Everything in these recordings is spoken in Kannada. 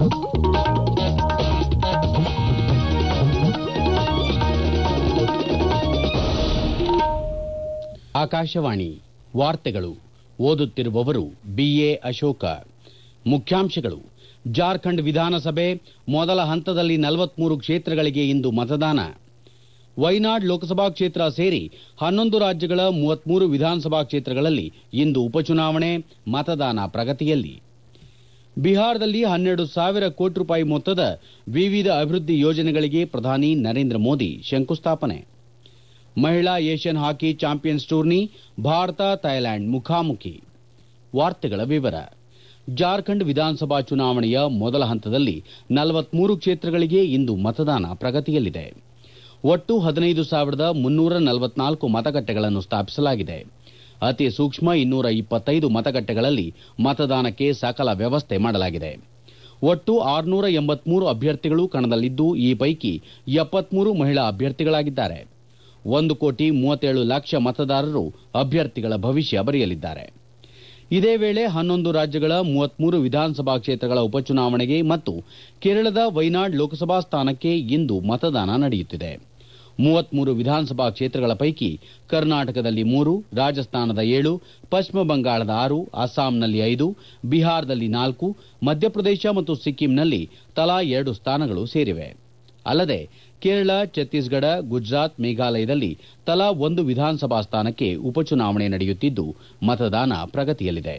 ಆಕಾಶವಾಣಿ ವಾರ್ತೆಗಳು ಓದುತ್ತಿರುವವರು ಬಿಎ ಅಶೋಕ ಮುಖ್ಯಾಂಶಗಳು ಜಾರ್ಖಂಡ್ ವಿಧಾನಸಭೆ ಮೊದಲ ಹಂತದಲ್ಲಿ ನಲವತ್ಮೂರು ಕ್ಷೇತ್ರಗಳಿಗೆ ಇಂದು ಮತದಾನ ವೈನಾಡ್ ಲೋಕಸಭಾ ಕ್ಷೇತ್ರ ಸೇರಿ ಹನ್ನೊಂದು ರಾಜ್ಯಗಳ ಮೂವತ್ಮೂರು ವಿಧಾನಸಭಾ ಕ್ಷೇತ್ರಗಳಲ್ಲಿ ಇಂದು ಉಪಚುನಾವಣೆ ಮತದಾನ ಪ್ರಗತಿಯಲ್ಲಿ ಬಿಹಾರದಲ್ಲಿ ಹನ್ನೆರಡು ಸಾವಿರ ಕೋಟಿ ರೂಪಾಯಿ ಮೊತ್ತದ ವಿವಿಧ ಅಭಿವೃದ್ಧಿ ಯೋಜನೆಗಳಿಗೆ ಪ್ರಧಾನಿ ನರೇಂದ್ರ ಮೋದಿ ಶಂಕುಸ್ಥಾಪನೆ ಮಹಿಳಾ Asian hockey champions tourney Bharat Thailand ಮುಖಾಮುಖಿ ವಾರ್ತೆಗಳ ವಿವರ ಜಾರ್ಖಂಡ್ ವಿಧಾನಸಭಾ ಚುನಾವಣೆಯ ಮೊದಲ ಹಂತದಲ್ಲಿ ನಲವತ್ಮೂರು ಕ್ಷೇತ್ರಗಳಿಗೆ ಇಂದು ಮತದಾನ ಪ್ರಗತಿಯಲ್ಲಿದೆ ಒಟ್ಟು ಹದಿನೈದು ಸಾವಿರದ ಮುನ್ನೂರ ನಲವತ್ನಾಲ್ಕು ಮತಗಟ್ಟೆಗಳನ್ನು ಸ್ಥಾಪಿಸಲಾಗಿದೆ ಅತಿ ಸೂಕ್ಷ್ಮ ಇನ್ನೂರ ಇಪ್ಪತ್ತೈದು ಮತಗಟ್ಟೆಗಳಲ್ಲಿ ಮತದಾನಕ್ಕೆ ಸಕಲ ವ್ಯವಸ್ಥೆ ಮಾಡಲಾಗಿದೆ ಒಟ್ಟು ಆರುನೂರ ಎಂಬತ್ಮೂರು ಅಭ್ಯರ್ಥಿಗಳು ಕಣದಲ್ಲಿದ್ದು ಈ ಪೈಕಿ ಎಪ್ಪತ್ಮೂರು ಮಹಿಳಾ ಅಭ್ಯರ್ಥಿಗಳಾಗಿದ್ದಾರೆ ಒಂದು ಕೋಟಿ ಮೂವತ್ತೇಳು ಲಕ್ಷ ಮತದಾರರು ಅಭ್ಯರ್ಥಿಗಳ ಭವಿಷ್ಯ ಬರೆಯಲಿದ್ದಾರೆ ಇದೇ ವೇಳೆ ಹನ್ನೊಂದು ರಾಜ್ಯಗಳ ಮೂವತ್ಮೂರು ವಿಧಾನಸಭಾ ಕ್ಷೇತ್ರಗಳ ಉಪಚುನಾವಣೆಗೆ ಮತ್ತು ಕೇರಳದ ವೈನಾಡ್ ಲೋಕಸಭಾ ಸ್ಥಾನಕ್ಕೆ ಇಂದು ಮತದಾನ ನಡೆಯುತ್ತಿದೆ ಮೂವತ್ಮೂರು ವಿಧಾನಸಭಾ ಕ್ಷೇತ್ರಗಳ ಪೈಕಿ ಕರ್ನಾಟಕದಲ್ಲಿ ಮೂರು ರಾಜಸ್ಥಾನದ ಏಳು ಪಶ್ಚಿಮ ಬಂಗಾಳದ ಆರು ಅಸ್ಸಾಂನಲ್ಲಿ ಐದು ಬಿಹಾರದಲ್ಲಿ ನಾಲ್ಕು ಮಧ್ಯಪ್ರದೇಶ ಮತ್ತು ಸಿಕ್ಕಿಂನಲ್ಲಿ ತಲಾ ಎರಡು ಸ್ಥಾನಗಳು ಸೇರಿವೆ ಅಲ್ಲದೆ ಕೇರಳ ಛತ್ತೀಸ್ಗಢ ಗುಜರಾತ್ ಮೇಘಾಲಯದಲ್ಲಿ ತಲಾ ಒಂದು ವಿಧಾನಸಭಾ ಸ್ಥಾನಕ್ಕೆ ಉಪಚುನಾವಣೆ ನಡೆಯುತ್ತಿದ್ದು ಮತದಾನ ಪ್ರಗತಿಯಲ್ಲಿದೆ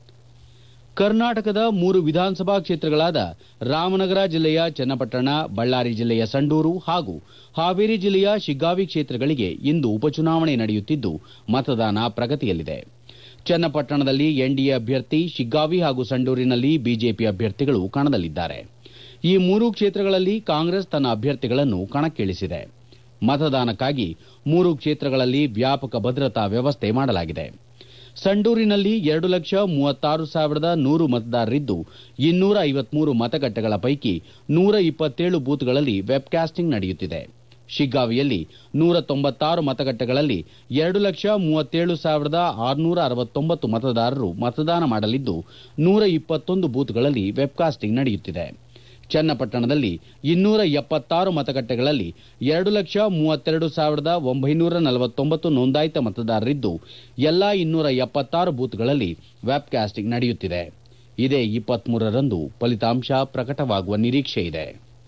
ಕರ್ನಾಟಕದ ಮೂರು ವಿಧಾನಸಭಾ ಕ್ಷೇತ್ರಗಳಾದ ರಾಮನಗರ ಜಿಲ್ಲೆಯ ಚನ್ನಪಟ್ಟಣ ಬಳ್ಳಾರಿ ಜಿಲ್ಲೆಯ ಸಂಡೂರು ಹಾಗೂ ಹಾವೇರಿ ಜಿಲ್ಲೆಯ ಶಿಗ್ಗಾವಿ ಕ್ಷೇತ್ರಗಳಿಗೆ ಇಂದು ಉಪಚುನಾವಣೆ ನಡೆಯುತ್ತಿದ್ದು ಮತದಾನ ಪ್ರಗತಿಯಲ್ಲಿದೆ ಚನ್ನಪಟ್ಟಣದಲ್ಲಿ ಎನ್ಡಿಎ ಅಭ್ಯರ್ಥಿ ಶಿಗ್ಗಾವಿ ಹಾಗೂ ಸಂಡೂರಿನಲ್ಲಿ ಬಿಜೆಪಿ ಅಭ್ಯರ್ಥಿಗಳು ಕಣದಲ್ಲಿದ್ದಾರೆ ಈ ಮೂರು ಕ್ಷೇತ್ರಗಳಲ್ಲಿ ಕಾಂಗ್ರೆಸ್ ತನ್ನ ಅಭ್ಯರ್ಥಿಗಳನ್ನು ಕಣಕ್ಕಿಳಿಸಿದೆ ಮತದಾನಕ್ಕಾಗಿ ಮೂರು ಕ್ಷೇತ್ರಗಳಲ್ಲಿ ವ್ಯಾಪಕ ಭದ್ರತಾ ವ್ಯವಸ್ಥೆ ಮಾಡಲಾಗಿದೆ ಸಂಡೂರಿನಲ್ಲಿ ಎರಡು ಲಕ್ಷ ಮೂವತ್ತಾರು ಸಾವಿರದ ನೂರು ಮತದಾರರಿದ್ದು ಇನ್ನೂರ ಐವತ್ಮೂರು ಮತಗಟ್ಟೆಗಳ ಪೈಕಿ ನೂರ ಇಪ್ಪತ್ತೇಳು ಬೂತ್ಗಳಲ್ಲಿ ವೆಬ್ಕಾಸ್ಟಿಂಗ್ ನಡೆಯುತ್ತಿದೆ ಶಿಗ್ಗಾವಿಯಲ್ಲಿ ನೂರ ತೊಂಬತ್ತಾರು ಮತಗಟ್ಟೆಗಳಲ್ಲಿ ಎರಡು ಲಕ್ಷ ಮೂವತ್ತೇಳು ಸಾವಿರದ ಆರುನೂರ ಅರವತ್ತೊಂಬತ್ತು ಮತದಾರರು ಮತದಾನ ಮಾಡಲಿದ್ದು ನೂರ ಇಪ್ಪತ್ತೊಂದು ಬೂತ್ಗಳಲ್ಲಿ ವೆಬ್ಕಾಸ್ಟಿಂಗ್ ನಡೆಯುತ್ತಿದೆ ಚನ್ನಪಟ್ಟಣದಲ್ಲಿ ಇನ್ನೂರ ಎಪ್ಪತ್ತಾರು ಮತಗಟ್ಟೆಗಳಲ್ಲಿ ಎರಡು ಲಕ್ಷ ಮೂವತ್ತೆರಡು ಸಾವಿರದ ಒಂಬೈನೂರ ನಲವತ್ತೊಂಬತ್ತು ನೋಂದಾಯಿತ ಮತದಾರರಿದ್ದು ಎಲ್ಲಾ ಇನ್ನೂರ ಎಪ್ಪತ್ತಾರು ಬೂತ್ಗಳಲ್ಲಿ ವೆಬ್ಕಾಸ್ಟಿಂಗ್ ನಡೆಯುತ್ತಿದೆ ಇದೇ ಇಪ್ಪತ್ಮೂರರಂದು ಫಲಿತಾಂಶ ಪ್ರಕಟವಾಗುವ ನಿರೀಕ್ಷೆ ಇದೆ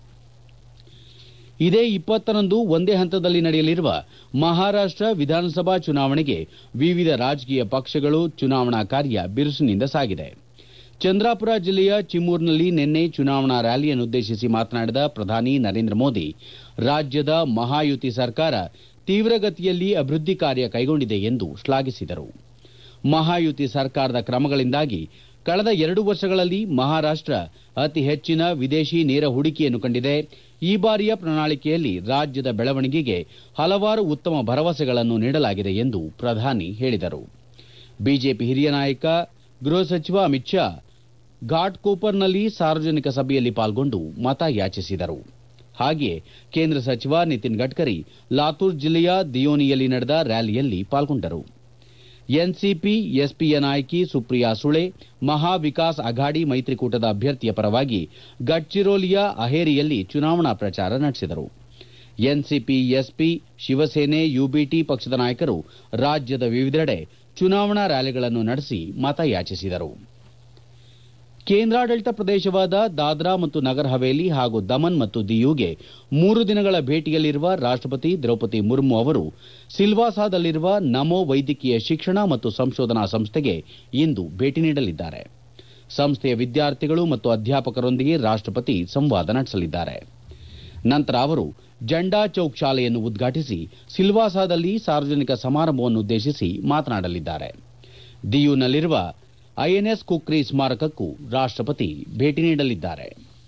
ಇದೇ ಇಪ್ಪತ್ತರಂದು ಒಂದೇ ಹಂತದಲ್ಲಿ ನಡೆಯಲಿರುವ ಮಹಾರಾಷ್ಟ ವಿಧಾನಸಭಾ ಚುನಾವಣೆಗೆ ವಿವಿಧ ರಾಜಕೀಯ ಪಕ್ಷಗಳು ಚುನಾವಣಾ ಕಾರ್ಯ ಬಿರುಸಿನಿಂದ ಸಾಗಿದೆ ಚಂದ್ರಾಪುರ ಜಿಲ್ಲೆಯ ಚಿಮೂರ್ನಲ್ಲಿ ನಿನ್ನೆ ಚುನಾವಣಾ ರ್ಯಾಲಿಯನ್ನುದ್ದೇಶಿಸಿ ಮಾತನಾಡಿದ ಪ್ರಧಾನಿ ನರೇಂದ್ರ ಮೋದಿ ರಾಜ್ಯದ ಮಹಾಯುತಿ ಸರ್ಕಾರ ತೀವ್ರಗತಿಯಲ್ಲಿ ಅಭಿವೃದ್ಧಿ ಕಾರ್ಯ ಕೈಗೊಂಡಿದೆ ಎಂದು ಶ್ಲಾಘಿಸಿದರು ಮಹಾಯುತಿ ಸರ್ಕಾರದ ಕ್ರಮಗಳಿಂದಾಗಿ ಕಳೆದ ಎರಡು ವರ್ಷಗಳಲ್ಲಿ ಮಹಾರಾಷ್ಟ ಅತಿ ಹೆಚ್ಚಿನ ವಿದೇಶಿ ನೇರ ಹೂಡಿಕೆಯನ್ನು ಕಂಡಿದೆ ಈ ಬಾರಿಯ ಪ್ರಣಾಳಿಕೆಯಲ್ಲಿ ರಾಜ್ಯದ ಬೆಳವಣಿಗೆಗೆ ಹಲವಾರು ಉತ್ತಮ ಭರವಸೆಗಳನ್ನು ನೀಡಲಾಗಿದೆ ಎಂದು ಪ್ರಧಾನಿ ಹೇಳಿದರು ಬಿಜೆಪಿ ಹಿರಿಯ ನಾಯಕ ಗೃಹ ಸಚಿವ ಅಮಿತ್ ಶಾ ಘಾಟ್ಕೋಪರ್ನಲ್ಲಿ ಸಾರ್ವಜನಿಕ ಸಭೆಯಲ್ಲಿ ಪಾಲ್ಗೊಂಡು ಮತ ಯಾಚಿಸಿದರು ಹಾಗೆಯೇ ಕೇಂದ್ರ ಸಚಿವ ನಿತಿನ್ ಗಡ್ಕರಿ ಲಾತೂರ್ ಜಿಲ್ಲೆಯ ದಿಯೋನಿಯಲ್ಲಿ ನಡೆದ ರ್ಯಾಲಿಯಲ್ಲಿ ಪಾಲ್ಗೊಂಡರು ಎನ್ಸಿಪಿ ಎಸ್ಪಿಯ ನಾಯಕಿ ಸುಪ್ರಿಯಾ ಸುಳೆ ಮಹಾ ವಿಕಾಸ್ ಅಘಾಡಿ ಮೈತ್ರಿಕೂಟದ ಅಭ್ಯರ್ಥಿಯ ಪರವಾಗಿ ಗಡ್ಚಿರೋಲಿಯ ಅಹೇರಿಯಲ್ಲಿ ಚುನಾವಣಾ ಪ್ರಚಾರ ನಡೆಸಿದರು ಎನ್ಸಿಪಿ ಎಸ್ಪಿ ಶಿವಸೇನೆ ಯುಬಿಟಿ ಪಕ್ಷದ ನಾಯಕರು ರಾಜ್ಯದ ವಿವಿಧೆಡೆ ಚುನಾವಣಾ ರ್ಯಾಲಿಗಳನ್ನು ನಡೆಸಿ ಮತಯಾಚಿಸಿದರು ಕೇಂದ್ರಾಡಳಿತ ಪ್ರದೇಶವಾದ ದಾದ್ರಾ ಮತ್ತು ನಗರ್ ಹವೇಲಿ ಹಾಗೂ ದಮನ್ ಮತ್ತು ದಿಯುಗೆ ಮೂರು ದಿನಗಳ ಭೇಟಿಯಲ್ಲಿರುವ ರಾಷ್ಟಪತಿ ದ್ರೌಪದಿ ಮುರ್ಮು ಅವರು ಸಿಲ್ವಾಸಾದಲ್ಲಿರುವ ನಮೋ ವೈದ್ಯಕೀಯ ಶಿಕ್ಷಣ ಮತ್ತು ಸಂಶೋಧನಾ ಸಂಸ್ಥೆಗೆ ಇಂದು ಭೇಟಿ ನೀಡಲಿದ್ದಾರೆ ಸಂಸ್ಥೆಯ ವಿದ್ಯಾರ್ಥಿಗಳು ಮತ್ತು ಅಧ್ಯಾಪಕರೊಂದಿಗೆ ರಾಷ್ಟಪತಿ ಸಂವಾದ ನಡೆಸಲಿದ್ದಾರೆ ನಂತರ ಅವರು ಜಂಡಾ ಚೌಕ್ ಶಾಲೆಯನ್ನು ಉದ್ಘಾಟಿಸಿ ಸಿಲ್ವಾಸಾದಲ್ಲಿ ಸಾರ್ವಜನಿಕ ಸಮಾರಂಭವನ್ನುದ್ದೇಶಿಸಿ ಮಾತನಾಡಲಿದ್ದಾರೆ ದಿಯುನಲ್ಲಿರುವ ಐಎನ್ಎಸ್ ಕುಕ್ರಿ ಸ್ಮಾರಕಕ್ಕೂ ರಾಷ್ಟಪತಿ ಭೇಟಿ ನೀಡಲಿದ್ದಾರೆ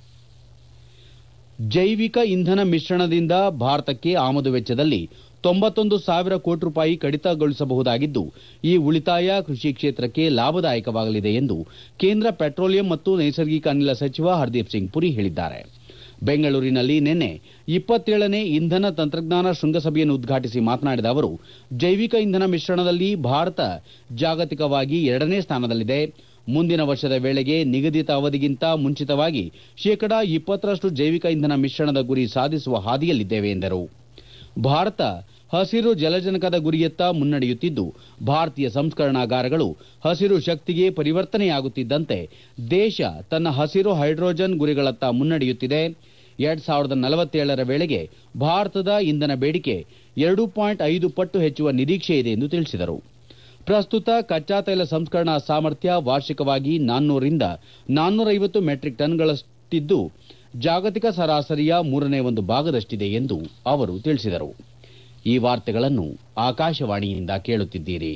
ಜೈವಿಕ ಇಂಧನ ಮಿಶ್ರಣದಿಂದ ಭಾರತಕ್ಕೆ ಆಮದು ವೆಚ್ಚದಲ್ಲಿ ತೊಂಬತ್ತೊಂದು ಸಾವಿರ ಕೋಟಿ ರೂಪಾಯಿ ಕಡಿತಗೊಳಿಸಬಹುದಾಗಿದ್ದು ಈ ಉಳಿತಾಯ ಕೃಷಿ ಕ್ಷೇತ್ರಕ್ಕೆ ಲಾಭದಾಯಕವಾಗಲಿದೆ ಎಂದು ಕೇಂದ್ರ ಪೆಟ್ರೋಲಿಯಂ ಮತ್ತು ನೈಸರ್ಗಿಕ ಅನಿಲ ಸಚಿವ ಹರ್ದೀಪ್ ಸಿಂಗ್ ಪುರಿ ಹೇಳಿದ್ದಾರೆ ಬೆಂಗಳೂರಿನಲ್ಲಿ ನಿನ್ನೆ ಇಪ್ಪತ್ತೇಳನೇ ಇಂಧನ ತಂತ್ರಜ್ಞಾನ ಶೃಂಗಸಭೆಯನ್ನು ಉದ್ಘಾಟಿಸಿ ಮಾತನಾಡಿದ ಅವರು ಜೈವಿಕ ಇಂಧನ ಮಿಶ್ರಣದಲ್ಲಿ ಭಾರತ ಜಾಗತಿಕವಾಗಿ ಎರಡನೇ ಸ್ಥಾನದಲ್ಲಿದೆ ಮುಂದಿನ ವರ್ಷದ ವೇಳೆಗೆ ನಿಗದಿತ ಅವಧಿಗಿಂತ ಮುಂಚಿತವಾಗಿ ಶೇಕಡಾ ಇಪ್ಪತ್ತರಷ್ಟು ಜೈವಿಕ ಇಂಧನ ಮಿಶ್ರಣದ ಗುರಿ ಸಾಧಿಸುವ ಹಾದಿಯಲ್ಲಿದ್ದೇವೆ ಎಂದರು ಭಾರತ ಹಸಿರು ಜಲಜನಕದ ಗುರಿಯತ್ತ ಮುನ್ನಡೆಯುತ್ತಿದ್ದು ಭಾರತೀಯ ಸಂಸ್ಕರಣಾಗಾರಗಳು ಹಸಿರು ಶಕ್ತಿಗೆ ಪರಿವರ್ತನೆಯಾಗುತ್ತಿದ್ದಂತೆ ದೇಶ ತನ್ನ ಹಸಿರು ಹೈಡ್ರೋಜನ್ ಗುರಿಗಳತ್ತ ಮುನ್ನಡೆಯುತ್ತಿದೆ ಎರಡ್ ಸಾವಿರದ ನಲವತ್ತೇಳರ ವೇಳೆಗೆ ಭಾರತದ ಇಂಧನ ಬೇಡಿಕೆ ಎರಡು ಪಾಯಿಂಟ್ ಐದು ಪಟ್ಟು ಹೆಚ್ಚುವ ನಿರೀಕ್ಷೆ ಇದೆ ಎಂದು ತಿಳಿಸಿದರು ಪ್ರಸ್ತುತ ಕಚ್ಚಾ ತೈಲ ಸಂಸ್ಕರಣಾ ಸಾಮರ್ಥ್ಯ ವಾರ್ಷಿಕವಾಗಿ ನಾನ್ನೂರಿಂದ ನಾನ್ನೂರೈವತ್ತು ಮೆಟ್ರಿಕ್ ಟನ್ಗಳಷ್ಟಿದ್ದು ಜಾಗತಿಕ ಸರಾಸರಿಯ ಮೂರನೇ ಒಂದು ಭಾಗದಷ್ಟಿದೆ ಎಂದು ಅವರು ತಿಳಿಸಿದರು ಈ ವಾರ್ತೆಗಳನ್ನು ಆಕಾಶವಾಣಿಯಿಂದ ಕೇಳುತ್ತಿದ್ದೀರಿ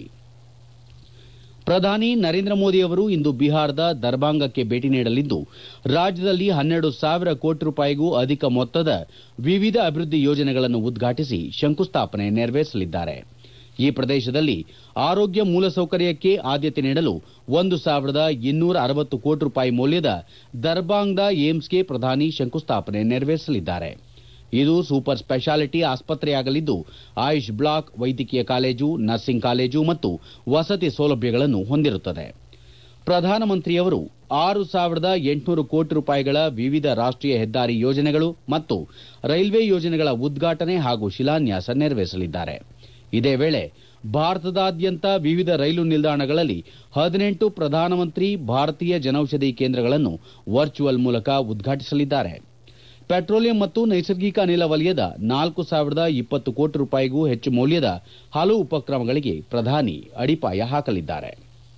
ಪ್ರಧಾನಿ ನರೇಂದ್ರ ಮೋದಿ ಅವರು ಇಂದು ಬಿಹಾರದ ದರ್ಬಾಂಗಕ್ಕೆ ಭೇಟಿ ನೀಡಲಿದ್ದು ರಾಜ್ಯದಲ್ಲಿ ಹನ್ನೆರಡು ಸಾವಿರ ಕೋಟಿ ರೂಪಾಯಿಗೂ ಅಧಿಕ ಮೊತ್ತದ ವಿವಿಧ ಅಭಿವೃದ್ಧಿ ಯೋಜನೆಗಳನ್ನು ಉದ್ಘಾಟಿಸಿ ಶಂಕುಸ್ಥಾಪನೆ ನೆರವೇರಿಸಲಿದ್ದಾರೆ ಈ ಪ್ರದೇಶದಲ್ಲಿ ಆರೋಗ್ಯ ಮೂಲಸೌಕರ್ಯಕ್ಕೆ ಆದ್ಯತೆ ನೀಡಲು ಒಂದು ಸಾವಿರದ ಇನ್ನೂರ ಅರವತ್ತು ಕೋಟಿ ರೂಪಾಯಿ ಮೌಲ್ಯದ ದರ್ಬಾಂಗ್ದ ಏಮ್ಸ್ಗೆ ಪ್ರಧಾನಿ ಶಂಕುಸ್ಥಾಪನೆ ನೆರವೇರಿಸಲಿದ್ದಾರೆ ಇದು ಸೂಪರ್ ಸ್ಪೆಷಾಲಿಟಿ ಆಸ್ಪತ್ರೆಯಾಗಲಿದ್ದು ಆಯುಷ್ ಬ್ಲಾಕ್ ವೈದ್ಯಕೀಯ ಕಾಲೇಜು ನರ್ಸಿಂಗ್ ಕಾಲೇಜು ಮತ್ತು ವಸತಿ ಸೌಲಭ್ಯಗಳನ್ನು ಹೊಂದಿರುತ್ತದೆ ಪ್ರಧಾನಮಂತ್ರಿಯವರು ಆರು ಸಾವಿರದ ಎಂಟುನೂರು ಕೋಟಿ ರೂಪಾಯಿಗಳ ವಿವಿಧ ರಾಷ್ಟೀಯ ಹೆದ್ದಾರಿ ಯೋಜನೆಗಳು ಮತ್ತು ರೈಲ್ವೆ ಯೋಜನೆಗಳ ಉದ್ಘಾಟನೆ ಹಾಗೂ ಶಿಲಾನ್ಯಾಸ ನೆರವೇರಿಸಲಿದ್ದಾರೆ ಇದೇ ವೇಳೆ ಭಾರತದಾದ್ಯಂತ ವಿವಿಧ ರೈಲು ನಿಲ್ದಾಣಗಳಲ್ಲಿ ಹದಿನೆಂಟು ಪ್ರಧಾನಮಂತ್ರಿ ಭಾರತೀಯ ಜನೌಷಧಿ ಕೇಂದ್ರಗಳನ್ನು ವರ್ಚುವಲ್ ಮೂಲಕ ಉದ್ಘಾಟಿಸಲಿದ್ದಾರೆ ಪೆಟ್ರೋಲಿಯಂ ಮತ್ತು ನೈಸರ್ಗಿಕ ಅನಿಲ ವಲಯದ ನಾಲ್ಕು ಸಾವಿರದ ಇಪ್ಪತ್ತು ಕೋಟಿ ರೂಪಾಯಿಗೂ ಹೆಚ್ಚು ಮೌಲ್ಯದ ಹಲವು ಉಪಕ್ರಮಗಳಿಗೆ ಪ್ರಧಾನಿ ಅಡಿಪಾಯ ಹಾಕಲಿದ್ದಾರೆ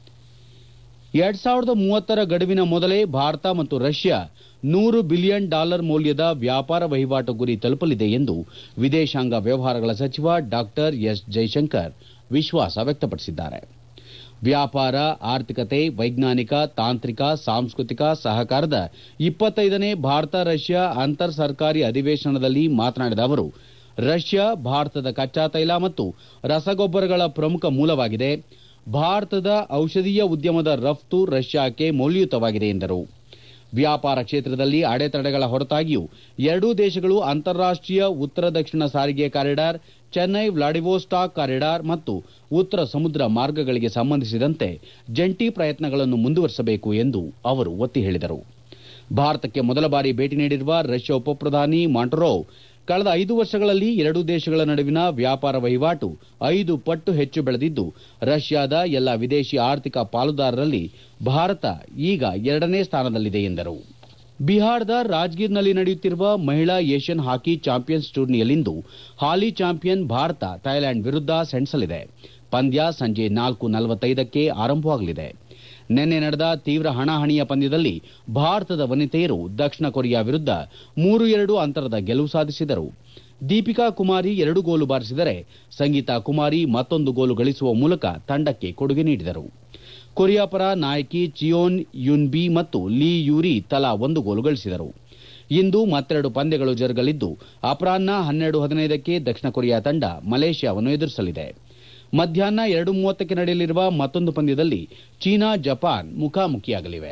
ಎರಡ್ ಸಾವಿರದ ಮೂವತ್ತರ ಗಡುವಿನ ಮೊದಲೇ ಭಾರತ ಮತ್ತು ರಷ್ಯಾ ನೂರು ಬಿಲಿಯನ್ ಡಾಲರ್ ಮೌಲ್ಯದ ವ್ಯಾಪಾರ ವಹಿವಾಟು ಗುರಿ ತಲುಪಲಿದೆ ಎಂದು ವಿದೇಶಾಂಗ ವ್ಯವಹಾರಗಳ ಸಚಿವ ಡಾ ಎಸ್ ಜೈಶಂಕರ್ ವಿಶ್ವಾಸ ವ್ಯಕ್ತಪಡಿಸಿದ್ದಾರೆ ವ್ಯಾಪಾರ ಆರ್ಥಿಕತೆ ವೈಜ್ಞಾನಿಕ ತಾಂತ್ರಿಕ ಸಾಂಸ್ಕೃತಿಕ ಸಹಕಾರದ ಇಪ್ಪತ್ತೈದನೇ ಭಾರತ ರಷ್ಯಾ ಅಂತರ್ ಸರ್ಕಾರಿ ಅಧಿವೇಶನದಲ್ಲಿ ಮಾತನಾಡಿದ ಅವರು ರಷ್ಯಾ ಭಾರತದ ಕಚ್ಚಾ ತೈಲ ಮತ್ತು ರಸಗೊಬ್ಬರಗಳ ಪ್ರಮುಖ ಮೂಲವಾಗಿದೆ ಭಾರತದ ಔಷಧೀಯ ಉದ್ಯಮದ ರಫ್ತು ರಷ್ಯಾಕ್ಕೆ ಮೌಲ್ಯಯುತವಾಗಿದೆ ಎಂದರು ವ್ಯಾಪಾರ ಕ್ಷೇತ್ರದಲ್ಲಿ ಅಡೆತಡೆಗಳ ಹೊರತಾಗಿಯೂ ಎರಡೂ ದೇಶಗಳು ಅಂತಾರಾಷ್ಟೀಯ ಉತ್ತರ ದಕ್ಷಿಣ ಸಾರಿಗೆ ಕಾರಿಡಾರ್ ಚೆನ್ನೈ ವ್ಲಾಡಿವೋಸ್ಟಾಕ್ ಕಾರಿಡಾರ್ ಮತ್ತು ಉತ್ತರ ಸಮುದ್ರ ಮಾರ್ಗಗಳಿಗೆ ಸಂಬಂಧಿಸಿದಂತೆ ಜಂಟಿ ಪ್ರಯತ್ನಗಳನ್ನು ಮುಂದುವರಿಸಬೇಕು ಎಂದು ಅವರು ಒತ್ತಿ ಹೇಳಿದರು ಭಾರತಕ್ಕೆ ಮೊದಲ ಬಾರಿ ಭೇಟಿ ನೀಡಿರುವ ರಷ್ಯಾ ಉಪಪ್ರಧಾನಿ ಮಾಂಟರೋವ್ ಕಳೆದ ಐದು ವರ್ಷಗಳಲ್ಲಿ ಎರಡೂ ದೇಶಗಳ ನಡುವಿನ ವ್ಯಾಪಾರ ವಹಿವಾಟು ಐದು ಪಟ್ಟು ಹೆಚ್ಚು ಬೆಳೆದಿದ್ದು ರಷ್ಯಾದ ಎಲ್ಲ ವಿದೇಶಿ ಆರ್ಥಿಕ ಪಾಲುದಾರರಲ್ಲಿ ಭಾರತ ಈಗ ಎರಡನೇ ಸ್ಥಾನದಲ್ಲಿದೆ ಎಂದರು ಬಿಹಾರದ ರಾಜ್ಗೀರ್ನಲ್ಲಿ ನಡೆಯುತ್ತಿರುವ ಮಹಿಳಾ ಏಷ್ಯನ್ ಹಾಕಿ ಚಾಂಪಿಯನ್ಸ್ ಟೂರ್ನಿಯಲ್ಲಿಂದು ಹಾಲಿ ಚಾಂಪಿಯನ್ ಭಾರತ ಥೈಲ್ಯಾಂಡ್ ವಿರುದ್ಧ ಸೆಣಸಲಿದೆ ಪಂದ್ಯ ಸಂಜೆ ನಾಲ್ಕು ನಲವತ್ತೈದಕ್ಕೆ ಆರಂಭವಾಗಲಿದೆ ನಿನ್ನೆ ನಡೆದ ತೀವ್ರ ಹಣಾಹಣಿಯ ಪಂದ್ಯದಲ್ಲಿ ಭಾರತದ ವನಿತೆಯರು ದಕ್ಷಿಣ ಕೊರಿಯಾ ವಿರುದ್ಧ ಮೂರು ಎರಡು ಅಂತರದ ಗೆಲುವು ಸಾಧಿಸಿದರು ದೀಪಿಕಾ ಕುಮಾರಿ ಎರಡು ಗೋಲು ಬಾರಿಸಿದರೆ ಸಂಗೀತಾ ಕುಮಾರಿ ಮತ್ತೊಂದು ಗೋಲು ಗಳಿಸುವ ಮೂಲಕ ತಂಡಕ್ಕೆ ಕೊಡುಗೆ ನೀಡಿದರು ಕೊರಿಯಾ ಪರ ನಾಯಕಿ ಚಿಯೋನ್ ಯುನ್ಬಿ ಮತ್ತು ಲೀ ಯೂರಿ ತಲಾ ಒಂದು ಗೋಲು ಗಳಿಸಿದರು ಇಂದು ಮತ್ತೆರಡು ಪಂದ್ಯಗಳು ಜರುಗಲಿದ್ದು ಅಪರಾಹ್ನ ಹನ್ನೆರಡು ಹದಿನೈದಕ್ಕೆ ದಕ್ಷಿಣ ಕೊರಿಯಾ ತಂಡ ಮಲೇಷ್ಯಾವನ್ನು ಎದುರಿಸಲಿದೆ ಮಧ್ಯಾಹ್ನ ಎರಡು ಮೂವತ್ತಕ್ಕೆ ನಡೆಯಲಿರುವ ಮತ್ತೊಂದು ಪಂದ್ಯದಲ್ಲಿ ಚೀನಾ ಜಪಾನ್ ಮುಖಾಮುಖಿಯಾಗಲಿವೆ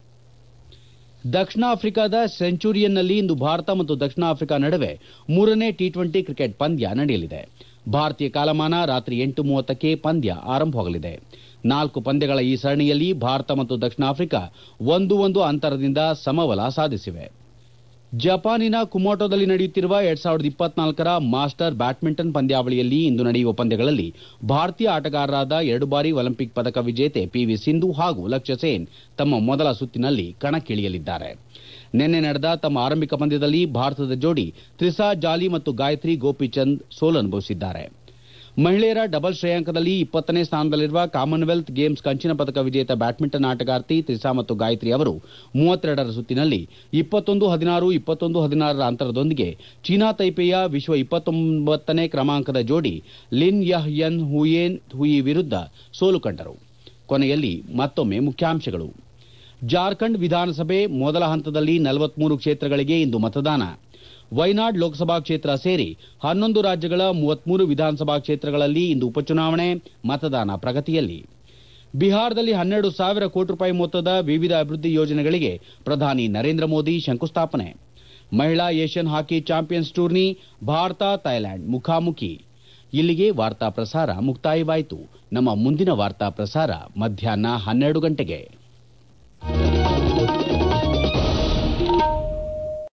ದಕ್ಷಿಣ ಆಫ್ರಿಕಾದ ಸೆಂಚುರಿಯನ್ನಲ್ಲಿ ಇಂದು ಭಾರತ ಮತ್ತು ದಕ್ಷಿಣ ಆಫ್ರಿಕಾ ನಡುವೆ ಮೂರನೇ ಟಿ ಟ್ವೆಂಟಿ ಕ್ರಿಕೆಟ್ ಪಂದ್ಯ ನಡೆಯಲಿದೆ ಭಾರತೀಯ ಕಾಲಮಾನ ರಾತ್ರಿ ಎಂಟು ಮೂವತ್ತಕ್ಕೆ ಪಂದ್ಯ ಆರಂಭವಾಗಲಿದೆ ನಾಲ್ಕು ಪಂದ್ಯಗಳ ಈ ಸರಣಿಯಲ್ಲಿ ಭಾರತ ಮತ್ತು ದಕ್ಷಿಣ ಆಫ್ರಿಕಾ ಒಂದು ಒಂದು ಅಂತರದಿಂದ ಸಮಬಲ ಸಾಧಿಸಿವೆ ಜಪಾನಿನ ಕುಮೋಟೋದಲ್ಲಿ ನಡೆಯುತ್ತಿರುವ ಎರಡ್ ಸಾವಿರದ ಇಪ್ಪತ್ನಾಲ್ಕರ ಮಾಸ್ಟರ್ ಬ್ಯಾಡ್ಮಿಂಟನ್ ಪಂದ್ಯಾವಳಿಯಲ್ಲಿ ಇಂದು ನಡೆಯುವ ಪಂದ್ಯಗಳಲ್ಲಿ ಭಾರತೀಯ ಆಟಗಾರರಾದ ಎರಡು ಬಾರಿ ಒಲಿಂಪಿಕ್ ಪದಕ ವಿಜೇತೆ ಪಿವಿ ಸಿಂಧು ಹಾಗೂ ಲಕ್ಷ್ಯ ಸೇನ್ ತಮ್ಮ ಮೊದಲ ಸುತ್ತಿನಲ್ಲಿ ಕಣಕ್ಕಿಳಿಯಲಿದ್ದಾರೆ ನಿನ್ನೆ ನಡೆದ ತಮ್ಮ ಆರಂಭಿಕ ಪಂದ್ಯದಲ್ಲಿ ಭಾರತದ ಜೋಡಿ ತ್ರಿಸಾ ಜಾಲಿ ಮತ್ತು ಗಾಯತ್ರಿ ಗೋಪಿಚಂದ್ ಸೋಲನುಭವಿಸಿದ್ದಾರೆ ಮಹಿಳೆಯರ ಡಬಲ್ ಶ್ರೇಯಾಂಕದಲ್ಲಿ ಇಪ್ಪತ್ತನೇ ಸ್ಥಾನದಲ್ಲಿರುವ ಕಾಮನ್ವೆಲ್ತ್ ಗೇಮ್ಸ್ ಕಂಚಿನ ಪದಕ ವಿಜೇತ ಬ್ಯಾಡ್ಮಿಂಟನ್ ಆಟಗಾರ್ತಿ ತ್ರಿಸಾ ಮತ್ತು ಗಾಯತ್ರಿ ಅವರು ಮೂವತ್ತೆರಡರ ಸುತ್ತಿನಲ್ಲಿ ಇಪ್ಪತ್ತೊಂದು ಹದಿನಾರು ಇಪ್ಪತ್ತೊಂದು ಹದಿನಾರರ ಅಂತರದೊಂದಿಗೆ ಚೀನಾ ತೈಪೆಯ ವಿಶ್ವ ಇಪ್ಪತ್ತೊಂಬತ್ತನೇ ಕ್ರಮಾಂಕದ ಜೋಡಿ ಲಿನ್ ಯಹ್ ಯನ್ ಹುಯೇನ್ ಹುಯಿ ವಿರುದ್ಧ ಸೋಲು ಕಂಡರು ಕೊನೆಯಲ್ಲಿ ಮತ್ತೊಮ್ಮೆ ಮುಖ್ಯಾಂಶಗಳು ಜಾರ್ಖಂಡ್ ವಿಧಾನಸಭೆ ಮೊದಲ ಹಂತದಲ್ಲಿ ನಲವತ್ಮೂರು ಕ್ಷೇತ್ರಗಳಿಗೆ ಇಂದು ಮತದಾನ ವೈನಾಡ್ ಲೋಕಸಭಾ ಕ್ಷೇತ್ರ ಸೇರಿ ಹನ್ನೊಂದು ರಾಜ್ಯಗಳ ಮೂವತ್ಮೂರು ವಿಧಾನಸಭಾ ಕ್ಷೇತ್ರಗಳಲ್ಲಿ ಇಂದು ಉಪಚುನಾವಣೆ ಮತದಾನ ಪ್ರಗತಿಯಲ್ಲಿ ಬಿಹಾರದಲ್ಲಿ ಹನ್ನೆರಡು ಸಾವಿರ ಕೋಟಿ ರೂಪಾಯಿ ಮೊತ್ತದ ವಿವಿಧ ಅಭಿವೃದ್ಧಿ ಯೋಜನೆಗಳಿಗೆ ಪ್ರಧಾನಿ ನರೇಂದ್ರ ಮೋದಿ ಶಂಕುಸ್ಥಾಪನೆ ಮಹಿಳಾ Asian hockey champions tourney Bharat Thailand ಮುಖಾಮುಖಿ ಇಲ್ಲಿಗೆ ವಾರ್ತಾ ಪ್ರಸಾರ ಮುಕ್ತಾಯವಾಯಿತು ನಮ್ಮ ಮುಂದಿನ ವಾರ್ತಾ ಪ್ರಸಾರ ಮಧ್ಯಾಹ್ನ ಹನ್ನೆರಡು ಗಂಟೆಗೆ